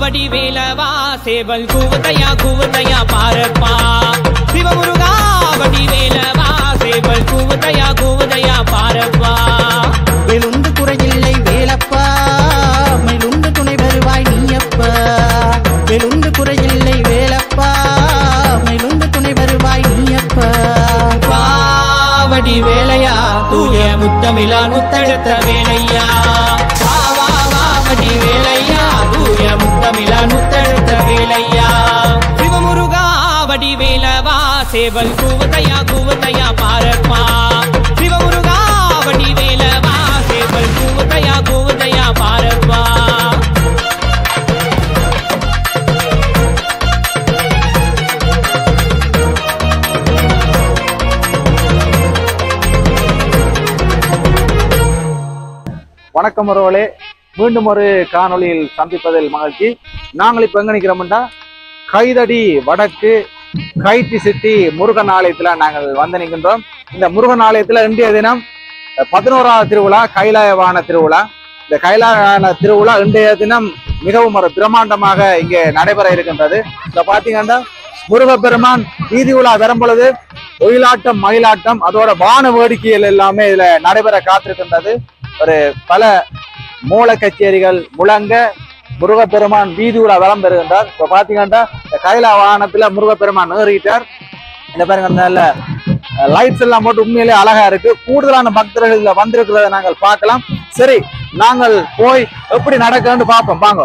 வடிவேலவா சேவல் கூவத்தையா கூவத்தையா பாரப்பா சிவமுருகா வடிவேலவா சேவல் கூவத்தையா கூவத்தையா பாரப்பா வெளுந்து குறையில்லை வேலப்பா மேலுண்டு துணை வருவாய் நீயப்பா வெளுந்து குறையில்லை வேலப்பா மேலுண்டு துணை வருவாய் நீயப்பா வா வடிவேலையா தூய முத்தமிழா முத்தெடுத்த வேலையா வா வா வா வடிவேலையா தூய முத்தமிழா முத்தெடுத்த வேலையா சிவமுருகா வடிவேலவா சேவல் கூவத்தையா கூவத்தையா பாரப்பா சிவமுருகா வடிவேலவா சேவல் கூவத்தையா கூவத்தையா பாரப்பா வணக்கம் உறவுகளே மீண்டும் ஒரு காணொளியில் சந்திப்பதில் மகிழ்ச்சி நாங்கள் இப்ப எங்க நிக்கிறோம்டா கைதடி வடக்கு கைத்தி சிட்டி முருகன் ஆலயத்துல நாங்கள் வந்து நிற்கின்றோம் இந்த முருகன் ஆலயத்துல இன்றைய தினம் பதினோராவது திருவிழா கைலாயவான திருவிழா இந்த கைலாயவான திருவிழா இன்றைய தினம் மிகவும் ஒரு பிரம்மாண்டமாக இங்கே நடைபெற இருக்கின்றது இத பாத்தீங்கன்னா முருகப்பெருமான் வீதி உலா வரும் பொழுது ஒயிலாட்டம் மயிலாட்டம் அதோட வான வேடிக்கைகள் எல்லாமே இதுல நடைபெற காத்திருக்கின்றது ஒரு பல மூல கச்சேரிகள் முழங்க முருகப்பெருமான் வீதி உலா வலம் பெறுகின்றார் இப்ப பாத்தீங்கன்னா இந்த கைலா வாகனத்துல முருகப்பெருமான் ஏறிட்டார் இந்த பாருங்க நல்ல லைட்ஸ் எல்லாம் போட்டு உண்மையிலே அழகா இருக்கு கூடுதலான பக்தர்கள் இதுல வந்திருக்கிறத நாங்கள் பார்க்கலாம் சரி நாங்கள் போய் எப்படி நடக்குன்னு பார்ப்போம் வாங்க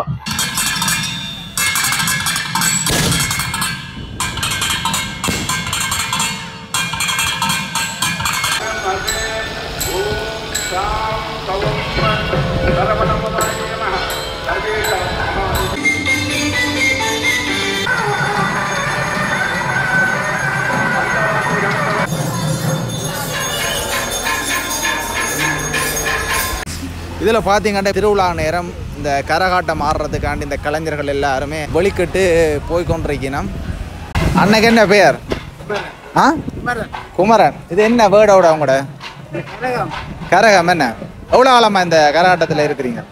இதுல பாத்தீங்கன்னா திருவிழா நேரம் இந்த கரகாட்டம் ஆடுறதுக்காண்டி இந்த கலைஞர்கள் எல்லாருமே வெளிக்கிட்டு போய் கொண்டிருக்கணும் அன்னைக்கு என்ன பெயர் ஆ குமரன் இது என்ன வேர்டோட உங்களோட கரகம் என்ன எவ்வளோ காலமா இந்த கரகாட்டத்தில் இருக்கிறீங்க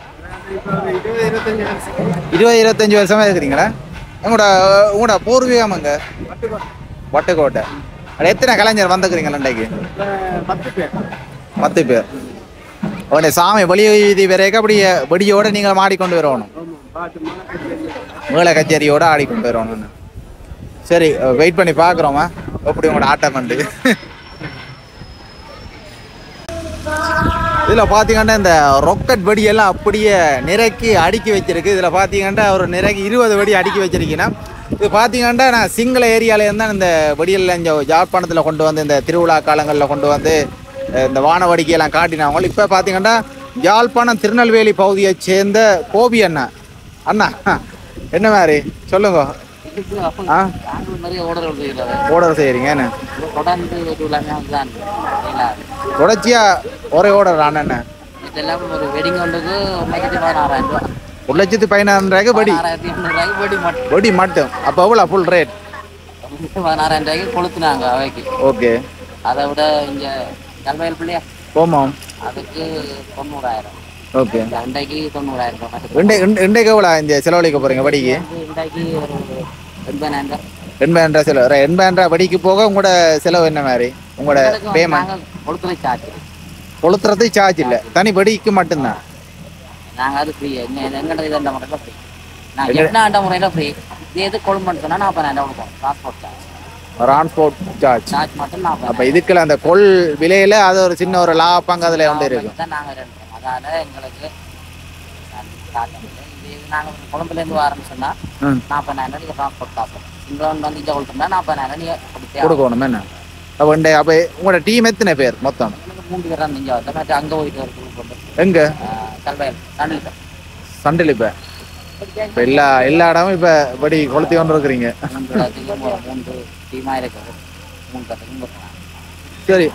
இருபது இருபத்தஞ்சு வருஷமா இருக்கிறீங்களா உங்களோட உங்களோட பூர்வீகம் அங்க வட்டுக்கோட்டை அட எத்தனை கலைஞர் வந்துக்கிறீங்க இன்றைக்கு பத்து பேர் உடனே சாமி வெளி வீதி வரைக்கும் அப்படியே வெடியோட நீங்கள் மாடிக்கொண்டு வரணும் மேல கச்சேரியோட ஆடிக்கொண்டு வரணும் சரி வெயிட் பண்ணி பார்க்குறோமா எப்படி உங்களோட ஆட்டம் கண்டு இதில் பார்த்தீங்கன்னா இந்த ரொக்கெட் வெடியெல்லாம் அப்படியே நிறக்கி அடுக்கி வச்சிருக்கு இதில் பார்த்தீங்கன்னா ஒரு நிறக்கி இருபது வெடி அடுக்கி வச்சிருக்கீங்கன்னா இது பார்த்தீங்கன்னா நான் சிங்கள ஏரியாவிலேருந்து தான் இந்த வெடியெல்லாம் இங்கே யாழ்ப்பாணத்தில் கொண்டு வந்து இந்த திருவிழா காலங்களில் கொண்டு வந்து அஹ், இந்த வான வேடிக்கையெல்லாம் காட்டினவங்க இப்போ பார்த்தீங்கன்னா யாழ்ப்பாணம் திருநெல்வேலி பகுதியை சேர்ந்த கோபி அண்ணா அண்ணா என்ன மாதிரி சொல்லுங்க ஆ நிறைய ஓடர்கள் செய்கிறாரு ஆர்டர் செய்கிறீங்க என்ன தொடர்ந்து ஒரு எல்லாமே தான் தொடர்ச்சியாக ஒரே ஆர்டர் அண்ணன் இதெல்லாம் ஒரு வெடிங் ஒன்றுக்கு ஒரு லட்சத்தி பதினாறாயிரம் ரூபா ஒரு லட்சத்து பதினாயிரம் ரூபாய்க்கு படி பதினாறாயிரத்தி எண்ணூறுவாய்க்கு வெடி மட்டும் வெடி மட்டும் அப்போ எவ்வளோ ஃபுல் ரேட் பதினாறாயிரம் ரூபாய்க்கு கொளுத்துனாங்க அவைக்கு ஓகே அதை விட இங்க கல்வயல் பிள்ளையா போமாம் அதுக்கு தொண்ணூறாயிரம் ஓகே இந்த அண்டைக்கு தொண்ணூறாயிரம் ரூபாய் இண்டை இண்டை- இண்டைக்கு எவ்வளோ இந்த செலவழிக்க போகிறீங்க வடிக்கு வந்து இன்றைக்கு ஒரு எண்பதாயிரம் ரூபாய் எண்பதாயிரம் ரூபா செலவு எண்பதாயிரம் ரூபா வடிக்கு போக உங்களோட செலவு என்ன மாதிரி உங்களோட எங்களுக்கு வந்து பேமெண்ட் நாங்க கொளுத்துறை சார்ஜ் கொளுத்துறது சார்ஜ் இல்லை தனி வடிக்கு மட்டும்தான் நாங்க அது ஃப்ரீ எங்கட இது அந்த முறையில் ஃப்ரீ நாங்கள் என்ன ஆண்ட முறையில் ஃப்ரீ இது எது கொள்முன்னு சொன்னால் நாற்பதாயிரம் ரூபாய் கொடுப்போம் transport charge transport charge charge மட்டும் அப்போ நாற்பதாயிரம் இதுக்குள்ள அந்த கொள் விலையில அது ஒரு சின்ன ஒரு லாபங்க அதில் வந்து இருக்கும் தான் நாங்கள் ரெண்டோம் அதால எங்களுக்கு காட்டும் இது இது நாங்கள் குழம்புலேருந்து வரோம்னு சொன்னால் ம். நாற்பதாயிரம் நீங்கள் டிரான்ஸ்போர்ட் காசு இங்கே வந்து வந்து இங்கே கொடுத்தோம்னா நாற்பதாயிரம் நீங்கள் கொடுத்தே ஆகணும். கொடுக்கணும் என்ன அப்போ இண்டை அப்போ உங்களோட டீம் எத்தனை பேர் மொத்தம் எங்களுக்கு மூணு பேர் தான் இங்கே வந்து மற்ற அங்கே போயிட்டு ஒரு குரூப் வந்து எங்க கல்வயல் நண்டில் சண்டில் இப்போ இப்போ எல்லா எல்லா இடமும் இப்போ வடி கொளுத்தி கொண்டு இருக்கிறீங்க மூன்று இடத்துக்கும் ஒரு மூன்று டீமாக இருக்குது மூணு பேர்த்துக்கும் கொடுக்கலாம் சரி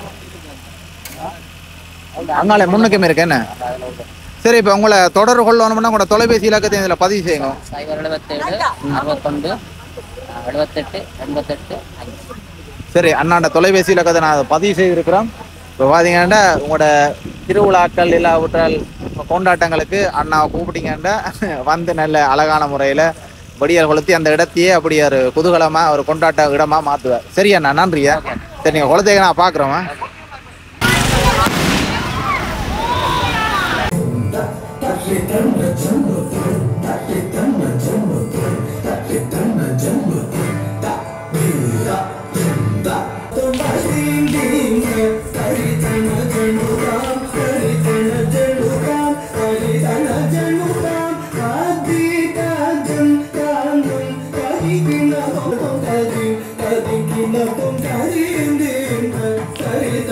அங்காலே முன்னுக்குமே இருக்கு என்ன சரி இப்போ உங்களை தொடர்பு கொள்ளணும்னா உங்களோட தொலைபேசி இலக்கத்தை இதில் பதிவு செய்யுங்க சைபர் எழுபத்தேழு அறுபத்தொண்டு எழுபத்தெட்டு எண்பத்தெட்டு அஞ்சு சரி அண்ணாண்ட தொலைபேசி இலக்கத்தை நான் அதை பதிவு செய்திருக்கிறோம் இப்போ பார்த்தீங்கன்னா உங்களோட திருவிழாக்கள் இல்லாவிட்டால் கொண்டாட்டங்களுக்கு அண்ணாவை கூப்பிட்டீங்கன்னா வந்து நல்ல அழகான முறையில் வெடியல் கொளுத்தி அந்த இடத்தையே அப்படி ஒரு குதூகலமாக ஒரு கொண்டாட்ட இடமா மாற்றுவார் சரியா அண்ணா நன்றியா சரி நீங்கள் கொளுத்தைங்க நான் பார்க்குறோமா Thank you.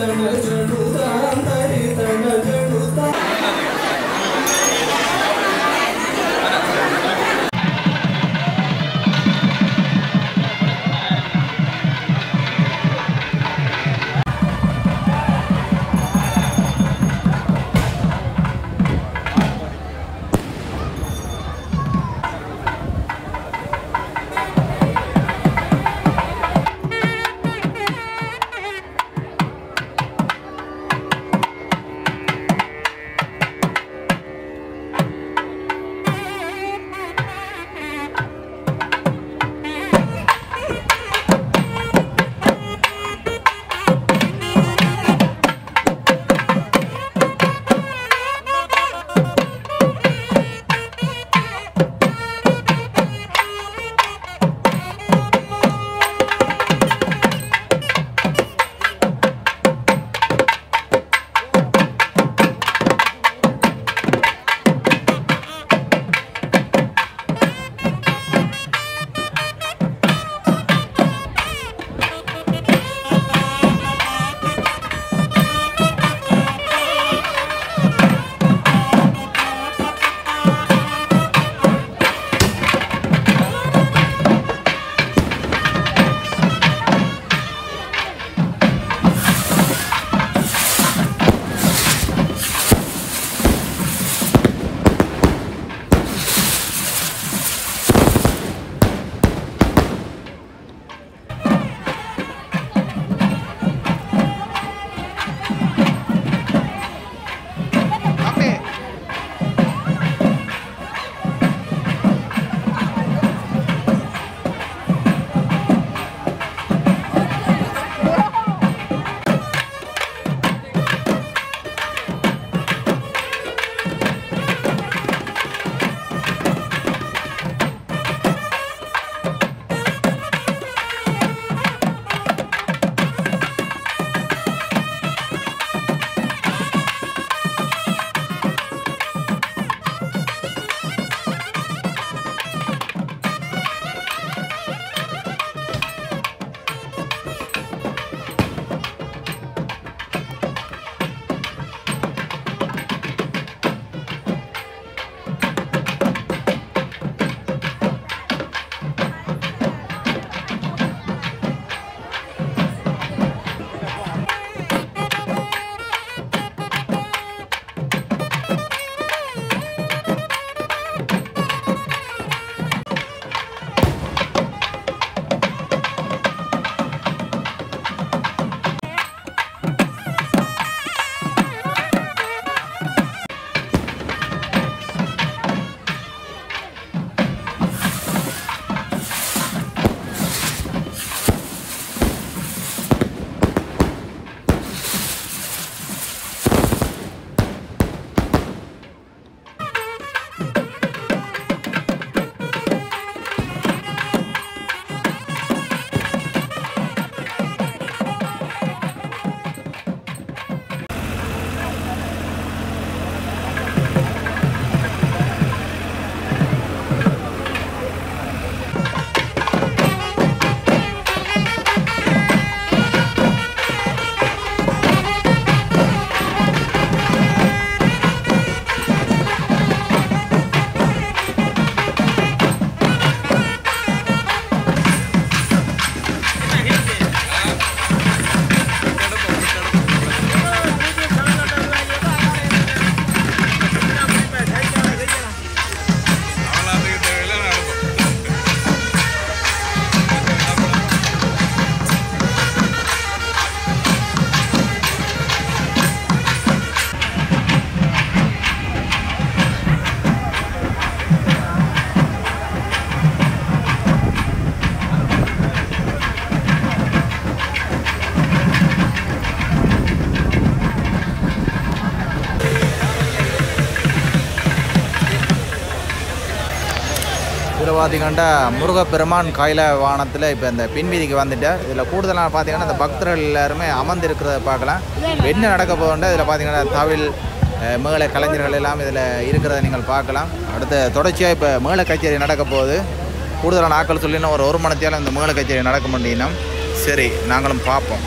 இதில் பார்த்தீங்கன்னா முருகப்பெருமான் கையில வானத்தில் இப்போ இந்த பின்வீதிக்கு வந்துட்டு இதில் கூடுதலாக பார்த்தீங்கன்னா இந்த பக்தர்கள் எல்லாருமே அமர்ந்து இருக்கிறத பார்க்கலாம் என்ன நடக்க போகுதுன்னா இதில் பார்த்தீங்கன்னா தவில் அஹ், மேள கலைஞர்கள் எல்லாம் இதில் இருக்கிறத நீங்கள் பார்க்கலாம் அடுத்து தொடர்ச்சியாக இப்போ மேள கச்சேரி நடக்க போகுது கூடுதலான ஆட்கள் சொல்லினா ஒரு ஒரு மணத்தியால் இந்த மேள கச்சேரி நடக்க முடியும் சரி நாங்களும் பார்ப்போம்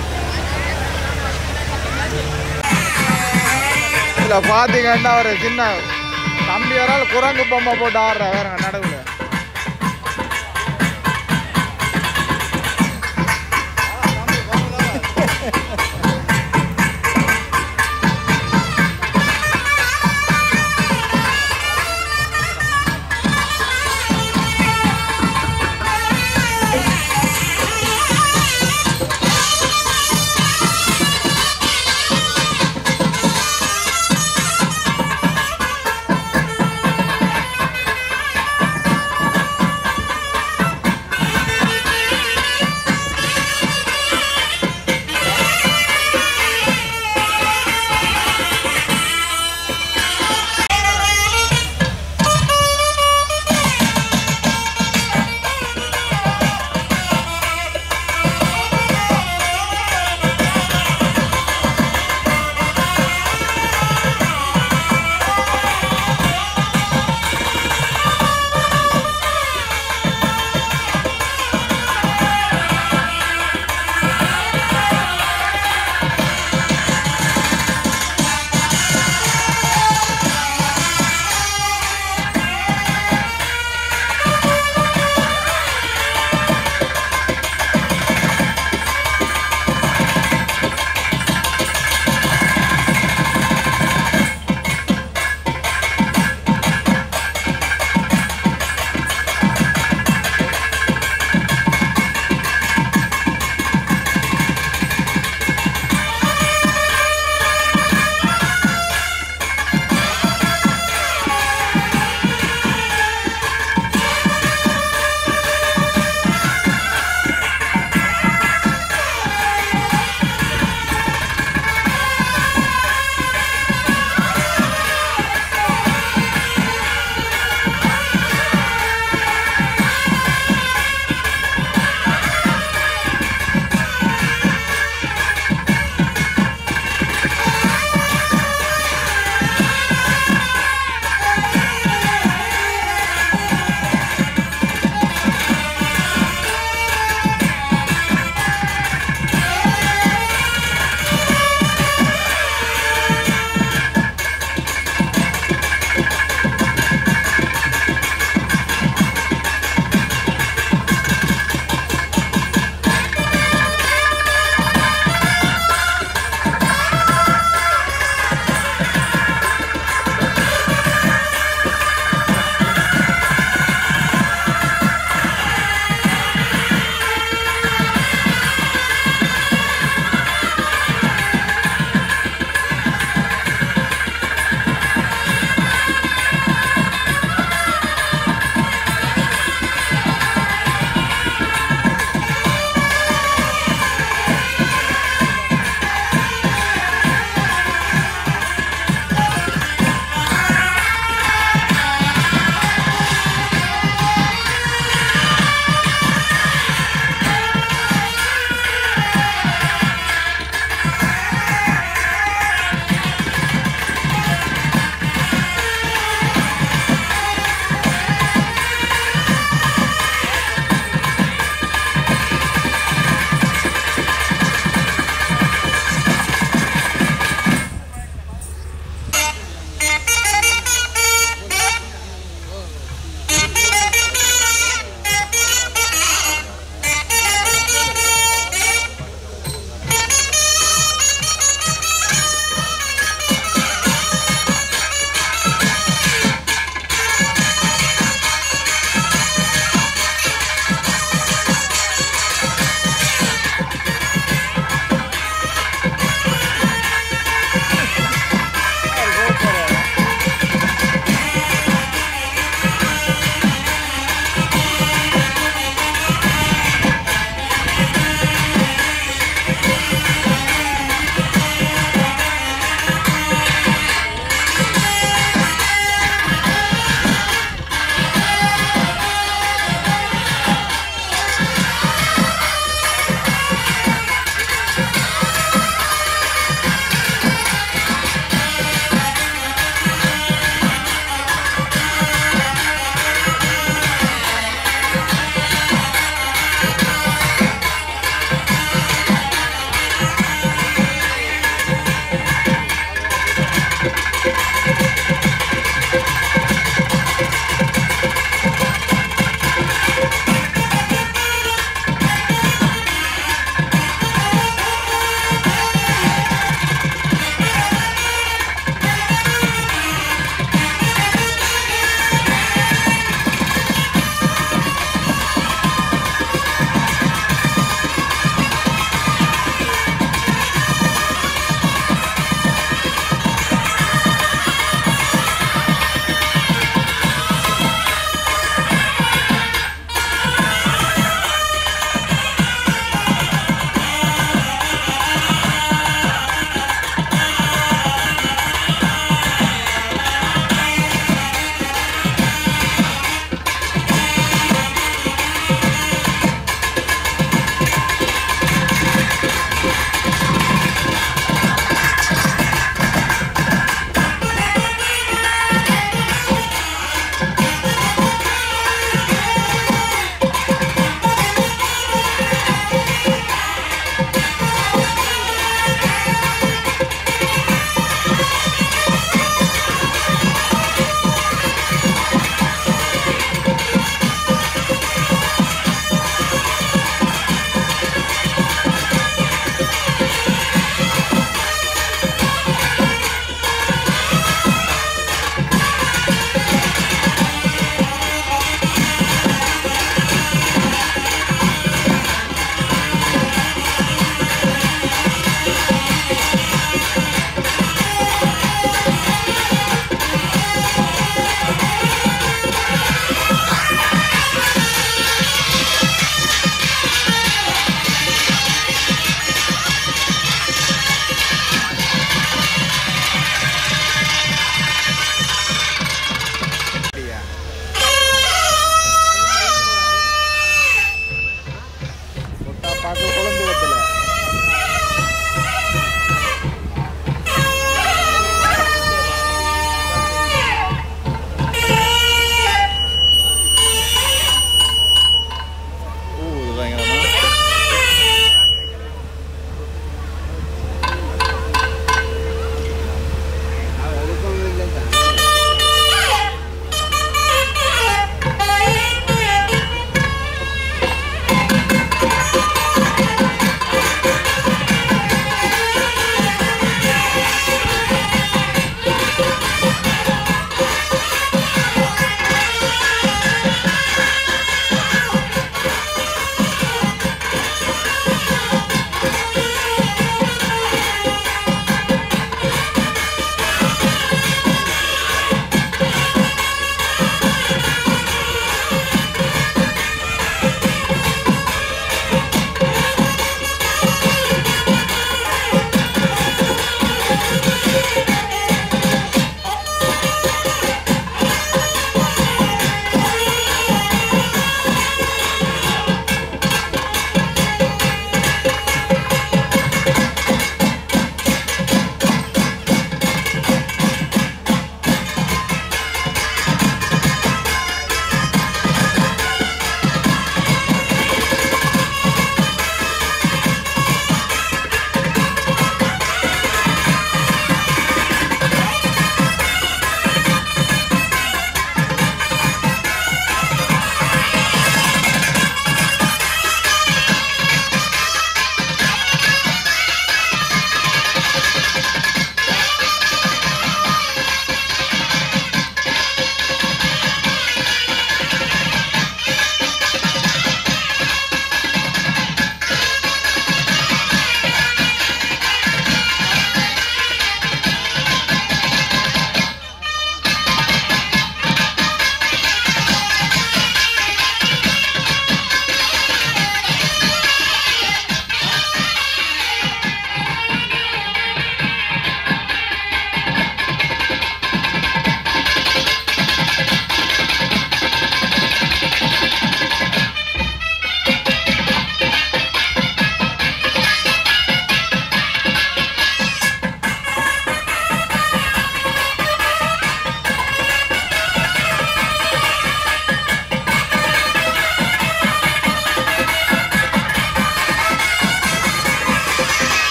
இதில் பார்த்தீங்கன்னா ஒரு சின்ன தம்பி வரால் குரங்கு பொம்மை போட்டு ஆடுற வேறங்க நடுவில்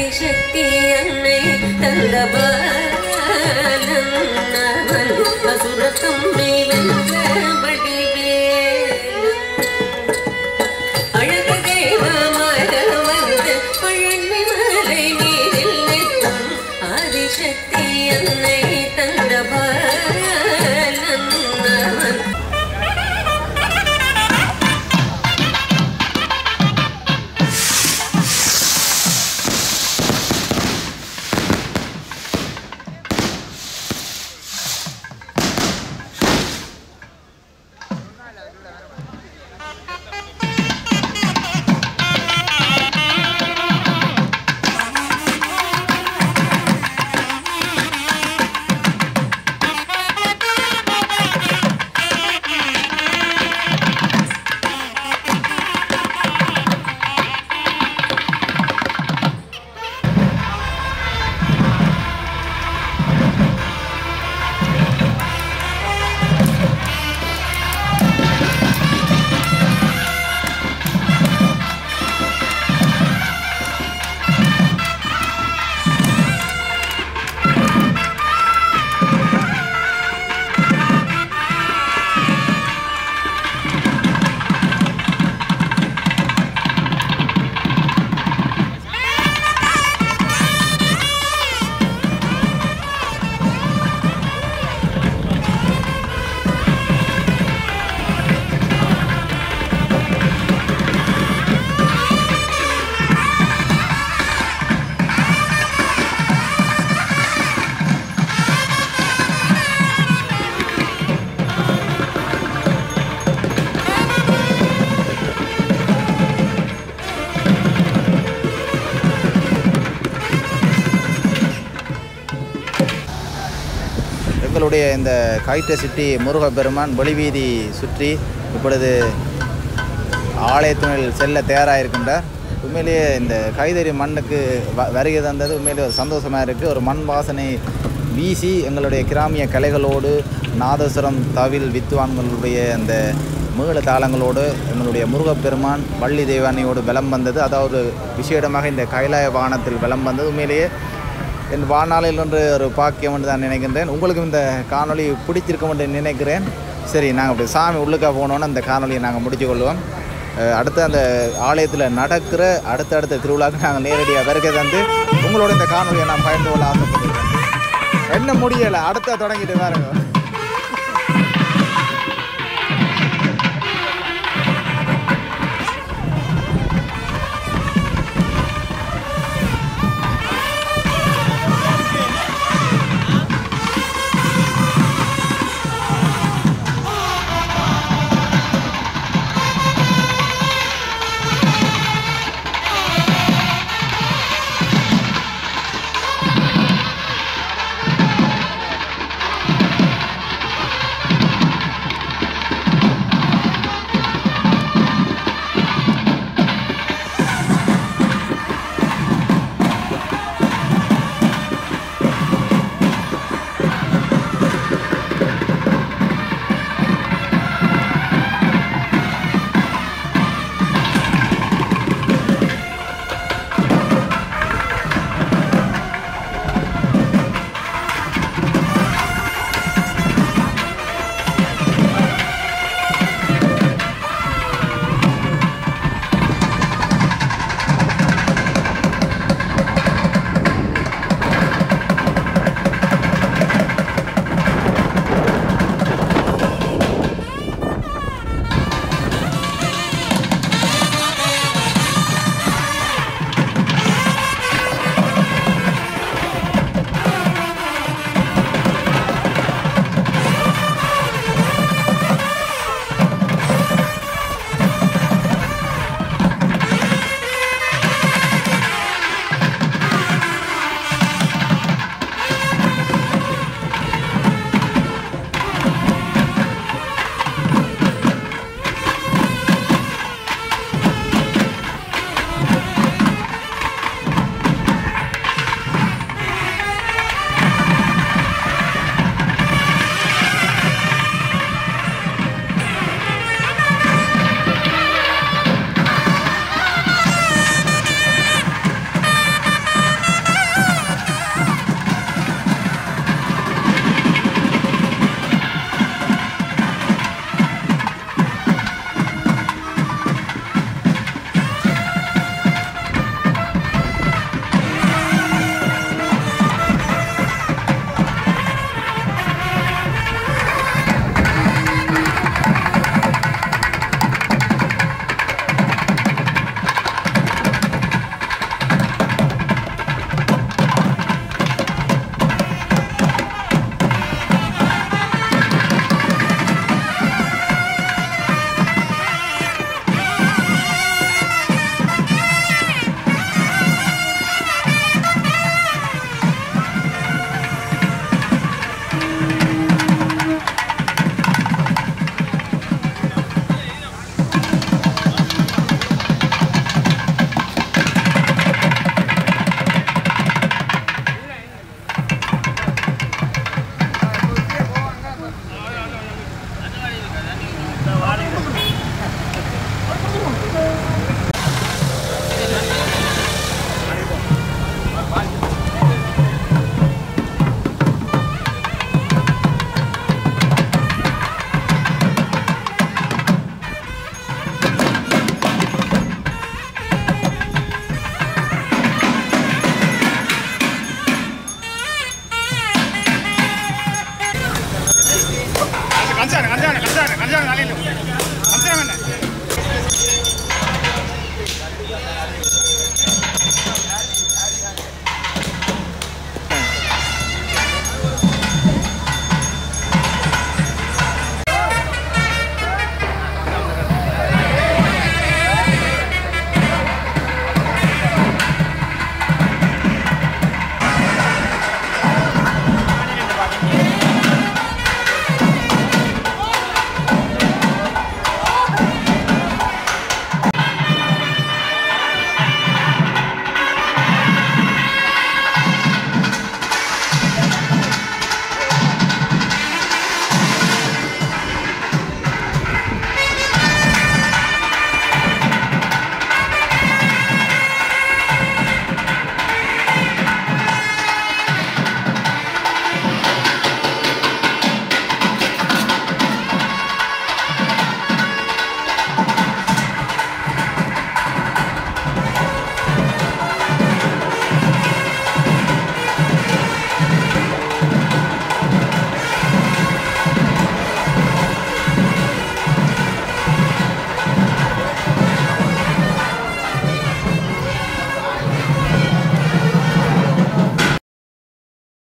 ஆதிசக்தி அன்னை தந்த பாலன் அவன் அசுரத்தம்மை வென்ற வடிவேலன் அழகு தெய்வமாக வந்து பழனி மலை மீதில் நிற்கும் ஆதிசக்தி அன்னை தந்த பாலன் அவன் எங்களுடைய இந்த கைட்ட சிட்டி முருகப்பெருமான் வெளிவீதி சுற்றி இப்பொழுது ஆலயத்தினில் செல்ல தயாராக இருக்கின்றார் உண்மையிலேயே இந்த கைதறி மண்ணுக்கு வ வருகை தந்தது உண்மையிலேயே ஒரு சந்தோஷமாக இருக்குது ஒரு மண் வாசனை வீசி எங்களுடைய கிராமிய கலைகளோடு நாதசுரம் தவில் வித்வான்களுடைய அந்த மேள தாளங்களோடு எங்களுடைய முருகப்பெருமான் வள்ளி தெய்வானியோடு பலம் வந்தது அதாவது விசேடமாக இந்த கைலாய வானத்தில் பலம் வந்தது உண்மையிலேயே என் வாழ்நாளில் ஒன்று ஒரு பாக்கியம் என்று தான் நினைக்கின்றேன் உங்களுக்கும் இந்த காணொளி பிடிச்சிருக்கும் என்று நினைக்கிறேன் சரி நாங்கள் அப்படி சாமி உள்ளுக்கா போனோன்னு அந்த காணொளியை நாங்கள் முடிச்சு கொள்வோம் அஹ் அடுத்து அந்த ஆலயத்தில் நடக்கிற அடுத்தடுத்த திருவிழாவுக்கு நாங்கள் நேரடியாக வருகை தந்து உங்களோட இந்த காணொலியை நான் பகிர்ந்து கொள்ள ஆசைப்படுகிறேன் என்ன முடியலை அடுத்த தொடங்கிட்டு பாருங்க கஞ்சான கஞ்சான கஞ்சான கஞ்சான நாளையில் கஞ்சான